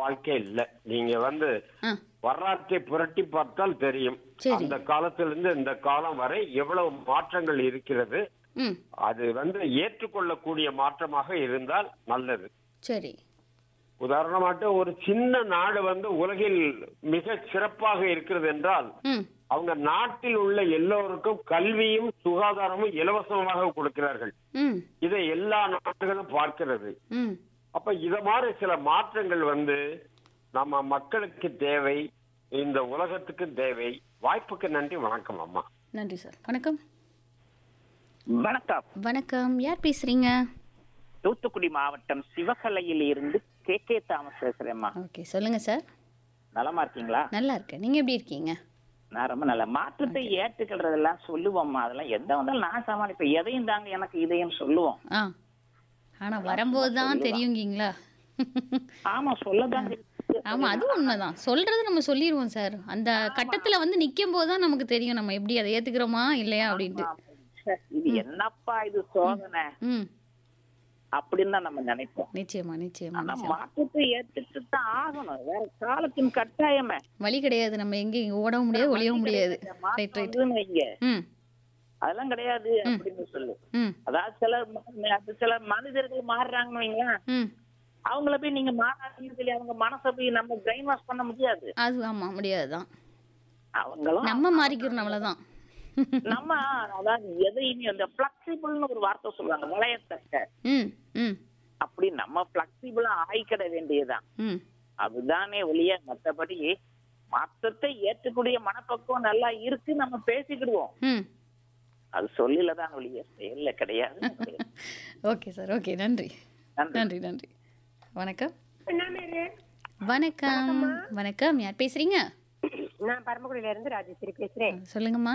வாழ்க்கை இல்ல நீங்க வந்து ஆ வரலாற்றை புரட்டி பார்த்தால் தெரியும் சரி. அந்த காலத்திலிருந்து இந்த காலம் வரை எவ்வளவு மாற்றங்கள் இருக்கிறது ம் அது வந்து ஏற்றுக்கொள்ளக்கூடிய மாற்றமாக இருந்தால் நல்லது சரி உதாரணமாட்டு ஒரு சின்ன நாடு வந்து உலகில் மிக சிறப்பாக இருக்கிறது என்றால் ம் அவங்க நாட்டில் உள்ள எல்லோருக்கும் கல்வியும் சுகாதாரமும் இலவசமாக கொடுக்கிறார்கள் ம் இதை எல்லா நாடுகளும் பார்க்கிறது ம் அப்ப இத மாதிரி சில மாற்றங்கள் வந்து நம்ம மக்களுக்கு தேவை இந்த உலகத்துக்கு தேவை வாய்ப்புக்கு நன்றி வணக்கம் அம்மா நன்றி சார் வணக்கம் வணக்கம் வணக்கம் யார் பேசுறீங்க தூத்துக்குடி மாவட்டம் சிவகலையில் இருந்து கே கே தாமஸ் பேசுறேம்மா ஓகே சொல்லுங்க சார் நலமா இருக்கீங்களா நல்லா இருக்கேன் நீங்க எப்படி இருக்கீங்க நான் ரொம்ப நல்ல மாற்றத்தை ஏற்றுக்கிறதெல்லாம் சொல்லுவோம்மா அதெல்லாம் எந்த வந்தாலும் நான் சமாளிப்பேன் எதையும் தாங்க எனக்கு இதையும் சொல்லுவோம் ஆ ஆனா வரும்போது தான் தெரியுங்கீங்களா ஆமா சொல்லதாங்க இருக்கு. ஆமா அது உண்மைதான் சொல்றது நம்ம சொல்லிடுவோம் சார் அந்த கட்டத்துல வந்து நிக்கும் போது தான் நமக்கு தெரியும் நம்ம எப்படி அதை ஏத்துக்கிறோமா இல்லையா அப்படின்ட்டு ச்சே, இது என்னப்பா இது சோதனை ம் அப்படின்னு தான் நம்ம நினைப்போம் நிச்சயமா நிச்சயமா ஆனா நிச்சயமா மாற்றத்தை ஏற்றுட்டு தான் ஆகணும் வேற காலத்தின் கட்டாயமே வழி கிடையாது நம்ம எங்கேயும் ஓடவும் முடியாது ஒளியவும் முடியாது மாற்றம் ரைட் ரைட் வந்ததுன்னு வைங்க ம் அதெல்லாம் கிடையாது அப்படின்னு சொல்லு ம் அதாவது சிலர் ம- அது சில மனிதர்கள் மாறுறாங்கன்னு வைங்களேன் ம் அவங்கள போய் நீங்க மாறாதீங்கன்னு சொல்லி அவங்க மனசை போய் நம்ம பிரெயின் வாஷ் பண்ண முடியாது அது ஆமா முடியாது தான் அவங்களும் நம்ம மாறிக்கிறோம் அவ்வளவுதான் நம்ம அதாவது எதையுமே அந்த பிளெக்சிபிள்னு ஒரு வார்த்தை சொல்லுவாங்க வளையத்தக்க ம் ம் அப்படி நம்ம பிளெக்சிபிளா ஆயிக்கிட வேண்டியதுதான் ம் அதுதானே ஒழிய மத்தபடி மாற்றத்தை ஏற்றுக்கூடிய மனப்பக்குவம் நல்லா இருக்கு நம்ம பேசிக்கிடுவோம் ம் அது சொல்லில தான் ஒழிய செயல்ல கிடையாது ஓகே சார் ஓகே நன்றி நன்றி. நன்றி நன்றி வணக்கம் வணக்கம் வணக்கம் யார் பேசுறீங்க நான் பரமக்குடியில இருந்து ராஜேஸ்வரி பேசுறேன் சொல்லுங்கம்மா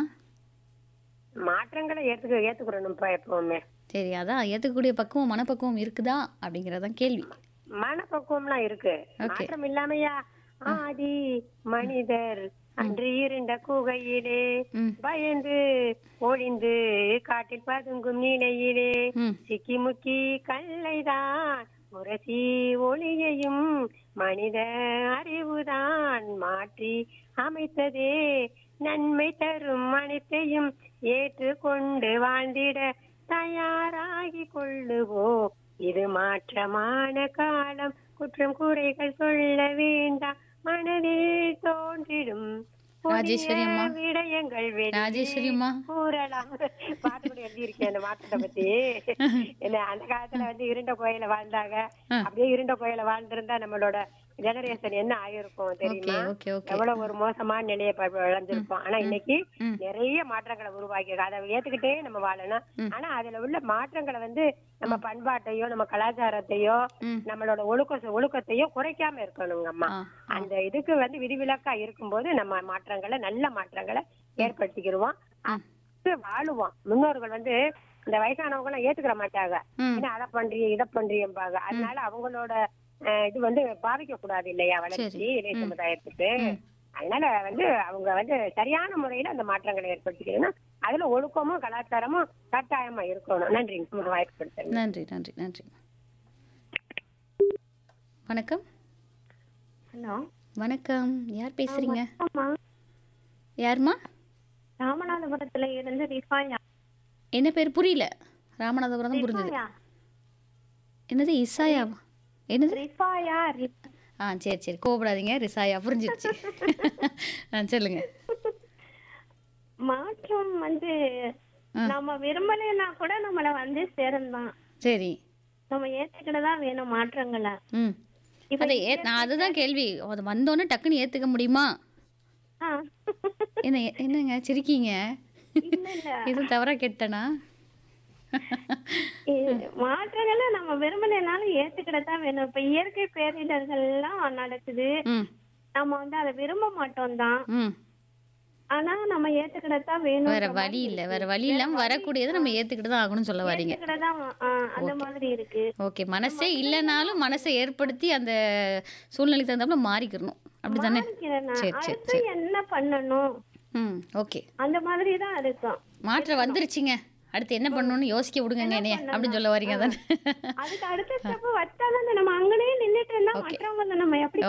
மாற்றங்களை ஏத்துக்க ஏத்துக்கிறோம்ப்பா எப்பவுமே சரி அதான் ஏற்றுக்கக்கூடிய பக்குவம் மனப்பக்குவம் இருக்குதா அப்படிங்கறதான் கேள்வி மனப்பக்குவம்லாம் இருக்கு Okay. மாற்றம் இல்லாமையா ஆதி மனிதர் அன்று இருண்ட குகையிலே ம். பயந்து ஒளிந்து காட்டில் பதுங்கும் நிலையிலே ம் சிக்கி முக்கி கல்லைதான் முரசி ஒளியையும் மனித அறிவுதான் மாற்றி அமைத்ததே நன்மை தரும் அனைத்தையும் ஏற்றுக்கொண்டு வாழ்ந்திட தயாராகி கொள்ளுவோம் இது மாற்றமான காலம் குற்றம் குறைகள் சொல்ல வேண்டாம் மனதில் தோன்றிடும் புதிய ராஜேஸ்வரி அம்மா. விடயங்கள் வெளியே ராஜேஸ்வரி அம்மா. கூறலாம் பாட்டு கூட எழுதியிருக்கேன் அந்த மாற்றத்தை பத்தி என்ன அந்த காலத்துல வந்து இருண்ட கோயில வாழ்ந்தாங்க ஆ. அப்படியே இருண்ட கோயில வாழ்ந்திருந்தா நம்மளோட ஜெனரேஷன் என்ன ஆயிருக்கும் தெரியுமா ஓகே ஓகே எவ்வளவு ஒரு மோசமான நிலையை ப- விளைஞ்சிருப்போம் ஆனா இன்னைக்கு ம். நிறைய மாற்றங்களை உருவாக்கி அதை ஏத்துக்கிட்டே நம்ம வாழணும் ம். ஆனா அதுல உள்ள மாற்றங்களை வந்து நம்ம பண்பாட்டையோ நம்ம கலாச்சாரத்தையோ ம். நம்மளோட ஒழுக்க ஒழுக்கத்தையோ குறைக்காம இருக்கணுங்க அம்மா ஆ அந்த இதுக்கு வந்து விதிவிலக்கா இருக்கும்போது நம்ம மாற்றங்களை நல்ல மாற்றங்களை ஏற்படுத்திக்கிடுவோம் அடுத்து வாழுவோம் முன்னோர்கள் வந்து இந்த வயசானவங்க எல்லாம் ஏத்துக்கிற மாட்டாங்க ம். என்ன அதை பண்றீங்க இதை பண்றீங்கம்பாங்க அதனால அவங்களோட அஹ், இது வந்து பாதிக்க கூடாது இல்லையா வளர்ச்சி சரி. இளைய ம். சமுதாயத்துக்கு அதனால வந்து அவங்க வந்து சரியான முறையில அந்த மாற்றங்களை ஏற்படுத்திக்கணும் அதுல ஒழுக்கமும் கலாச்சாரமும் கட்டாயமா இருக்கணும் நன்றிங்க உங்களுக்கு வாய்ப்பு கொடுத்தேன் நன்றி நன்றி நன்றி வணக்கம் ஹலோ வணக்கம் யார் பேசுறீங்க ஆமா யாருமா ராமநாதபுரத்துல இருந்து ரிஃபாயா என்ன பேர் புரியல ராமநாதபுரம் தான் புரிஞ்சது ரிஃபாயா என்னது இசாயா என்னது ரிஃபாயா ரிஃப்- ஆ சரி சரி கோபப்படாதீங்க ரிசாயா புரிஞ்சிருச்சு ஆ சொல்லுங்க மாற்றம் வந்து ஆ. நம்ம விரும்பலைன்னா கூட நம்மள வந்து சேரலாம் சரி நம்ம ஏத்துக்கிட்டதான் வேணும் மாற்றங்களை ம் இப்ப அதை ஏ நான் அதுதான் கேள்வி அது வந்தோன்னே டக்குன்னு ஏற்றுக்க முடியுமா ஆ. என்ன என்னங்க சிரிக்கீங்க இல்ல இல்ல எதுவும் தவறா கேட்டனா இ- மாற்றங்களை நம்ம விரும்பலைனாலும் ஏத்துக்கிட்டதான் வேணும் இப்ப இயற்கை பேரிடர்கள் எல்லாம் நடக்குது ம் நம்ம வந்து அதை விரும்ப மாட்டோம் தான் ம் ஆனா நம்ம ஏத்துக்கிட்டதான் வேணும் வேற வழி இல்லை வேற வழி இல்லாம வரக்கூடியதை நம்ம ஏற்றுக்கிட்டு தான் ஆகணும்னு சொல்ல வரீங்க ஏத்துக்கிட்டதான் ஆ, அந்த மாதிரி இருக்கு ஓகே மனசே இல்லைனாலும் மனசை ஏற்படுத்தி அந்த சூழ்நிலைக்கு தகுந்தாப்புல மாறிக்கிறணும் அப்படிதானே மாறிக்கிறேன் நான். சரி சரி அடுத்து என்ன பண்ணணும் ம் ஓகே அந்த மாதிரி தான் இருக்கும் மாற்றம் வந்துருச்சுங்க அடுத்து என்ன பண்ணணும்னு யோசிக்க விடுங்க என்னைய அப்படின்னு சொல்ல வரீங்க தானே அதுக்கு அடுத்த ஸ்டெப் வச்சாதான் நம்ம அங்கனே நின்னுட்டு இருந்தா Okay. மற்றவங்க நம்ம எப்படி